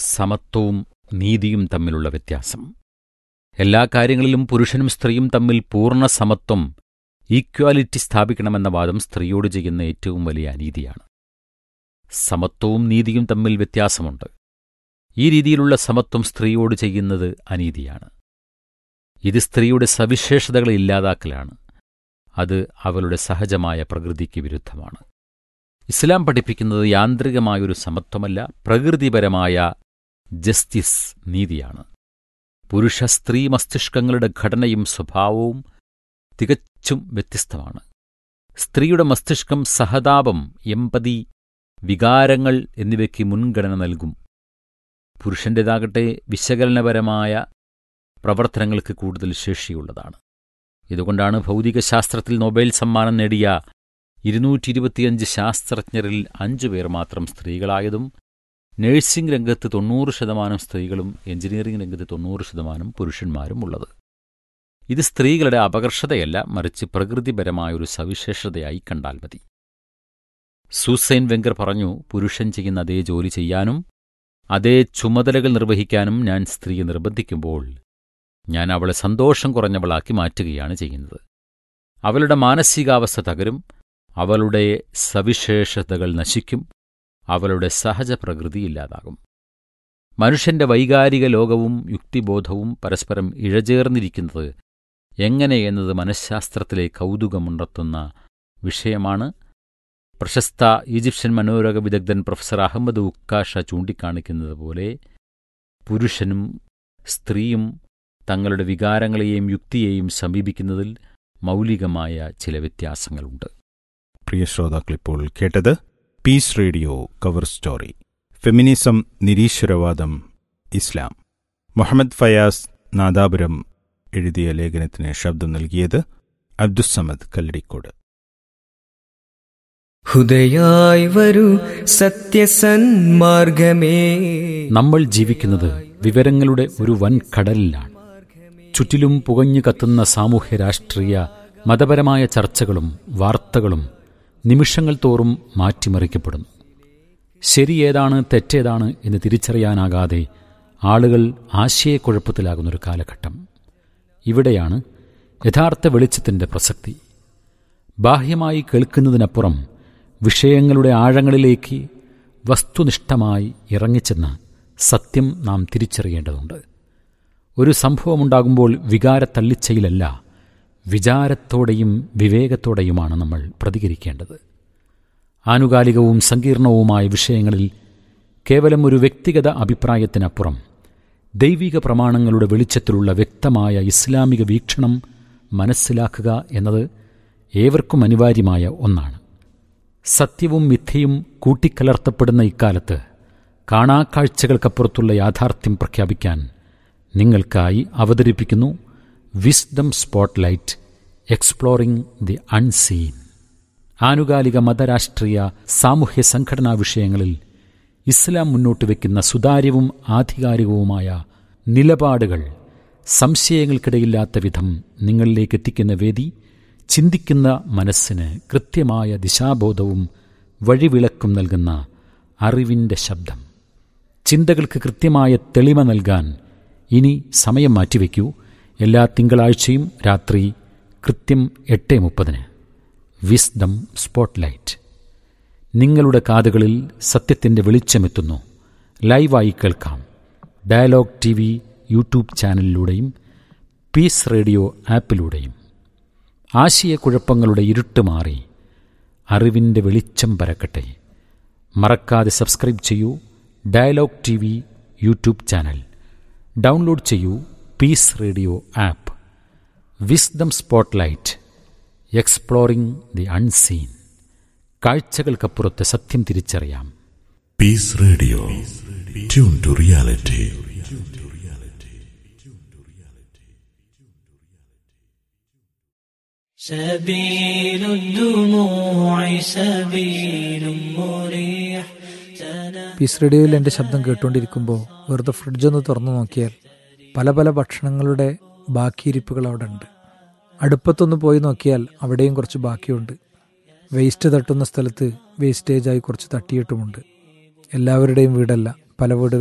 സമത്വവും നീതിയും തമ്മിലുള്ള വ്യത്യാസം എല്ലാ കാര്യങ്ങളിലും പുരുഷനും സ്ത്രീയും തമ്മിൽ പൂർണ്ണ സമത്വം ഈക്വാലിറ്റി സ്ഥാപിക്കണമെന്ന വാദം സ്ത്രീയോട് ചെയ്യുന്ന ഏറ്റവും വലിയ അനീതിയാണ് സമത്വവും നീതിയും തമ്മിൽ വ്യത്യാസമുണ്ട് ഈ രീതിയിലുള്ള സമത്വം സ്ത്രീയോട് ചെയ്യുന്നത് അനീതിയാണ് ഇത് സ്ത്രീയുടെ സവിശേഷതകളെ ഇല്ലാതാക്കലാണ് അത് അവളുടെ സഹജമായ പ്രകൃതിക്ക് വിരുദ്ധമാണ് ഇസ്ലാം പഠിപ്പിക്കുന്നത് യാന്ത്രികമായൊരു സമത്വമല്ല പ്രകൃതിപരമായ ജസ്റ്റിസ് നീതിയാണ് പുരുഷ സ്ത്രീ മസ്തിഷ്കങ്ങളുടെ ഘടനയും സ്വഭാവവും തികച്ചും വ്യത്യസ്തമാണ് സ്ത്രീയുടെ മസ്തിഷ്കം സഹതാപം എമ്പതി വികാരങ്ങൾ എന്നിവയ്ക്ക് മുൻഗണന നൽകും പുരുഷൻ്റേതാകട്ടെ വിശകലനപരമായ പ്രവർത്തനങ്ങൾക്ക് കൂടുതൽ ശേഷിയുള്ളതാണ് ഇതുകൊണ്ടാണ് ഭൗതികശാസ്ത്രത്തിൽ നൊബേൽ സമ്മാനം നേടിയ ഇരുന്നൂറ്റി ഇരുപത്തിയഞ്ച് ശാസ്ത്രജ്ഞരിൽ അഞ്ചുപേർ മാത്രം സ്ത്രീകളായതും നഴ്സിംഗ് രംഗത്ത് തൊണ്ണൂറ് ശതമാനം സ്ത്രീകളും എഞ്ചിനീയറിംഗ് രംഗത്ത് തൊണ്ണൂറ് ശതമാനം പുരുഷന്മാരും ഉള്ളത് ഇത് സ്ത്രീകളുടെ അപകർഷതയല്ല മറിച്ച് പ്രകൃതിപരമായൊരു സവിശേഷതയായി കണ്ടാൽ മതി സൂസൈൻ വെങ്കർ പറഞ്ഞു പുരുഷൻ ചെയ്യുന്ന അതേ ജോലി ചെയ്യാനും അതേ ചുമതലകൾ നിർവഹിക്കാനും ഞാൻ സ്ത്രീയെ നിർബന്ധിക്കുമ്പോൾ ഞാൻ അവളെ സന്തോഷം കുറഞ്ഞവളാക്കി മാറ്റുകയാണ് ചെയ്യുന്നത് അവളുടെ മാനസികാവസ്ഥ തകരും അവളുടെ സവിശേഷതകൾ നശിക്കും അവളുടെ സഹജ പ്രകൃതി ഇല്ലാതാകും മനുഷ്യന്റെ വൈകാരിക ലോകവും യുക്തിബോധവും പരസ്പരം ഇഴചേർന്നിരിക്കുന്നത് എങ്ങനെ എന്നത് മനഃശാസ്ത്രത്തിലെ കൗതുകമുണർത്തുന്ന വിഷയമാണ് പ്രശസ്ത ഈജിപ്ഷ്യൻ മനോരോഗ വിദഗ്ധൻ പ്രൊഫസർ അഹമ്മദ് ഉക്കാഷ ചൂണ്ടിക്കാണിക്കുന്നത് പോലെ പുരുഷനും സ്ത്രീയും തങ്ങളുടെ വികാരങ്ങളെയും യുക്തിയെയും സമീപിക്കുന്നതിൽ മൗലികമായ ചില വ്യത്യാസങ്ങളുണ്ട് പ്രിയ ശ്രോതാക്കളിപ്പോൾ കേട്ടത് peace radio cover story feminism നിരീശ്വരവാദം ഇസ്ലാം മുഹമ്മദ് ഫയാസ് നാദാപുരം എഴുതിയ ലേഖനത്തിന് ശബ്ദം നൽകിയത് അബ്ദുസമദ് കല്ലടിക്കോട് ഹുദയായി വരൂ സത്യസന്മാർഗമേ നമ്മൾ ജീവിക്കുന്നത് വിവരങ്ങളുടെ ഒരു വൻ കടലിലാണ് ചുറ്റിലും പുകഞ്ഞു കത്തുന്ന സാമൂഹ്യ രാഷ്ട്രീയ മതപരമായ ചർച്ചകളും വാർത്തകളും നിമിഷങ്ങൾ തോറും മാറ്റിമറിക്കപ്പെടുന്നു ശരിയേതാണ് തെറ്റേതാണ് എന്ന് തിരിച്ചറിയാനാകാതെ ആളുകൾ ആശയക്കുഴപ്പത്തിലാകുന്നൊരു കാലഘട്ടം ഇവിടെയാണ് യഥാർത്ഥ വെളിച്ചത്തിൻ്റെ പ്രസക്തി ബാഹ്യമായി കേൾക്കുന്നതിനപ്പുറം വിഷയങ്ങളുടെ ആഴങ്ങളിലേക്ക് വസ്തുനിഷ്ഠമായി ഇറങ്ങിച്ചെന്ന് സത്യം നാം തിരിച്ചറിയേണ്ടതുണ്ട് ഒരു സംഭവമുണ്ടാകുമ്പോൾ വികാരത്തള്ളിച്ചയിലല്ല വിചാരത്തോടെയും വിവേകത്തോടെയുമാണ് നമ്മൾ പ്രതികരിക്കേണ്ടത് ആനുകാലികവും സങ്കീർണവുമായ വിഷയങ്ങളിൽ കേവലം ഒരു വ്യക്തിഗത അഭിപ്രായത്തിനപ്പുറം ദൈവിക പ്രമാണങ്ങളുടെ വെളിച്ചത്തിലുള്ള വ്യക്തമായ ഇസ്ലാമിക വീക്ഷണം മനസ്സിലാക്കുക എന്നത് ഏവർക്കും അനിവാര്യമായ ഒന്നാണ് സത്യവും മിഥ്യയും കൂട്ടിക്കലർത്തപ്പെടുന്ന ഇക്കാലത്ത് കാണാക്കാഴ്ചകൾക്കപ്പുറത്തുള്ള യാഥാർത്ഥ്യം പ്രഖ്യാപിക്കാൻ നിങ്ങൾക്കായി അവതരിപ്പിക്കുന്നു wisdom spotlight exploring the unseen ആനുകാലിക മതരാഷ്ട്രീയ സാമൂഹ്യ സംഘടനാ വിഷയങ്ങളിൽ ഇസ്ലാം മുന്നോട്ട് വയ്ക്കുന്ന സുതാര്യവും ആധികാരികവുമായ നിലപാടുകൾ സംശയങ്ങൾക്കിടയില്ലാത്ത വിധം നിങ്ങളിലേക്ക് എത്തിക്കുന്ന വേദി ചിന്തിക്കുന്ന മനസ്സിന് കൃത്യമായ ദിശാബോധവും വഴിവിളക്കും നൽകുന്ന അറിവിൻ്റെ ശബ്ദം ചിന്തകൾക്ക് കൃത്യമായ തെളിമ നൽകാൻ ഇനി സമയം മാറ്റിവെക്കൂ എല്ലാ തിങ്കളാഴ്ചയും രാത്രി കൃത്യം എട്ട് മുപ്പതിന് വിസ്ഡം സ്പോട്ട്ലൈറ്റ് നിങ്ങളുടെ കാതുകളിൽ സത്യത്തിൻ്റെ വെളിച്ചമെത്തുന്നു ലൈവായി കേൾക്കാം ഡയലോഗ് ടി വി യൂട്യൂബ് ചാനലിലൂടെയും പീസ് റേഡിയോ ആപ്പിലൂടെയും ആശയക്കുഴപ്പങ്ങളുടെ ഇരുട്ട് മാറി അറിവിൻ്റെ വെളിച്ചം പരക്കട്ടെ മറക്കാതെ സബ്സ്ക്രൈബ് ചെയ്യൂ dialogue T V YouTube channel download ചെയ്യൂ peace radio app wisdom spotlight exploring the unseen കാഴ്ചകൾക്കപ്പുറത്ത് സത്യം തിരിച്ചറിയാം Peace Radio. Tune to reality. سبيل الدموع سبيل مريح peace റേഡിയോയിൽ എൻ്റെ ശബ്ദം കേട്ടുകൊണ്ടിരിക്കുമ്പോൾ വെറുതെ ഫ്രിഡ്ജ് ഒന്ന് തുറന്നു നോക്കിയാൽ പല പല ഭക്ഷണങ്ങളുടെ ബാക്കിയിരിപ്പുകൾ അവിടെ ഉണ്ട് അടുപ്പത്തൊന്ന് പോയി നോക്കിയാൽ അവിടെയും കുറച്ച് ബാക്കിയുണ്ട് വേസ്റ്റ് തട്ടുന്ന സ്ഥലത്ത് വേസ്റ്റേജായി കുറച്ച് തട്ടിയിട്ടുമുണ്ട് എല്ലാവരുടെയും വീടല്ല പല വീടുകൾ